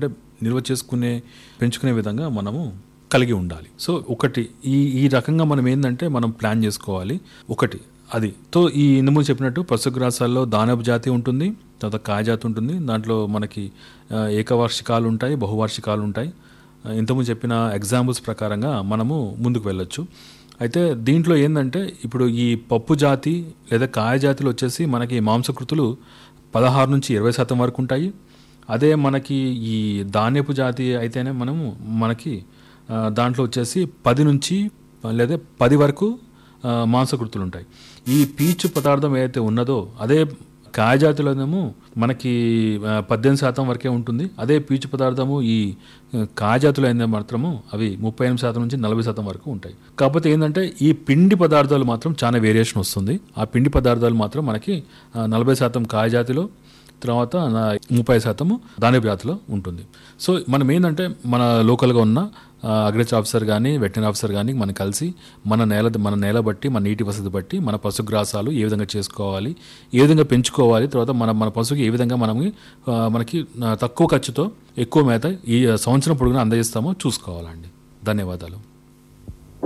అంటే నిల్వ చేసుకునే పెంచుకునే విధంగా మనము కలిగి ఉండాలి సో ఒకటి ఈ ఈ రకంగా మనం ఏంటంటే మనం ప్లాన్ చేసుకోవాలి ఒకటి అది తో ఈ ఇందుము చెప్పినట్టు పశుగ్రాసాల్లో దానపు జాతి ఉంటుంది తర్వాత కాయ జాతి ఉంటుంది దాంట్లో మనకి ఆ, ఏకవార్షికాలు ఉంటాయి బహువార్షికాలు ఉంటాయి ఆ, ఇంతకుముందు చెప్పిన ఎగ్జాంపుల్స్ ప్రకారంగా మనము ముందుకు వెళ్ళొచ్చు అయితే దీంట్లో ఏంటంటే ఇప్పుడు ఈ పప్పు జాతి లేదా కాయ జాతులు వచ్చేసి మనకి మాంసకృతులు పదహారు నుంచి ఇరవై శాతం వరకు ఉంటాయి అదే మనకి ఈ ధాన్యపు జాతి అయితేనే మనము మనకి ఆ, దాంట్లో వచ్చేసి పది నుంచి లేదా పది వరకు ఆ, మాంసకృతులు ఉంటాయి ఈ పీచు పదార్థం ఏదైతే ఉన్నదో అదే కాయ జాతిలోనేమో మనకి ఆ, పద్దెనిమిది శాతం వరకే ఉంటుంది అదే పీచు పదార్థము ఈ ఆ, కాయ జాతులు అయితే మాత్రము అవి ముప్పై ఎనిమిది శాతం నుంచి నలభై శాతం వరకు ఉంటాయి కాకపోతే ఏంటంటే ఈ పిండి పదార్థాలు మాత్రం చాలా వేరియేషన్ వస్తుంది ఆ పిండి పదార్థాలు మాత్రం మనకి ఆ, నలభై శాతం కాయ జాతిలో తర్వాత నా ముప్పై శాతము ధాన్యపు జాతిలో ఉంటుంది సో మనం ఏంటంటే మన లోకల్గా ఉన్న అగ్రికల్చర్ ఆఫీసర్ కానీ వెటనరీ ఆఫీసర్ కానీ మనం కలిసి మన నేల మన నేల బట్టి మన నీటి వసతి బట్టి మన పశుగ్రాసాలు ఏ విధంగా చేసుకోవాలి ఏ విధంగా పెంచుకోవాలి తర్వాత మన మన పశువుకి ఏ విధంగా మనం మనకి ఆ, తక్కువ ఖర్చుతో ఎక్కువ మేత ఈ సంవత్సరం పొడుగునా అందజేస్తామో చూసుకోవాలండి ధన్యవాదాలు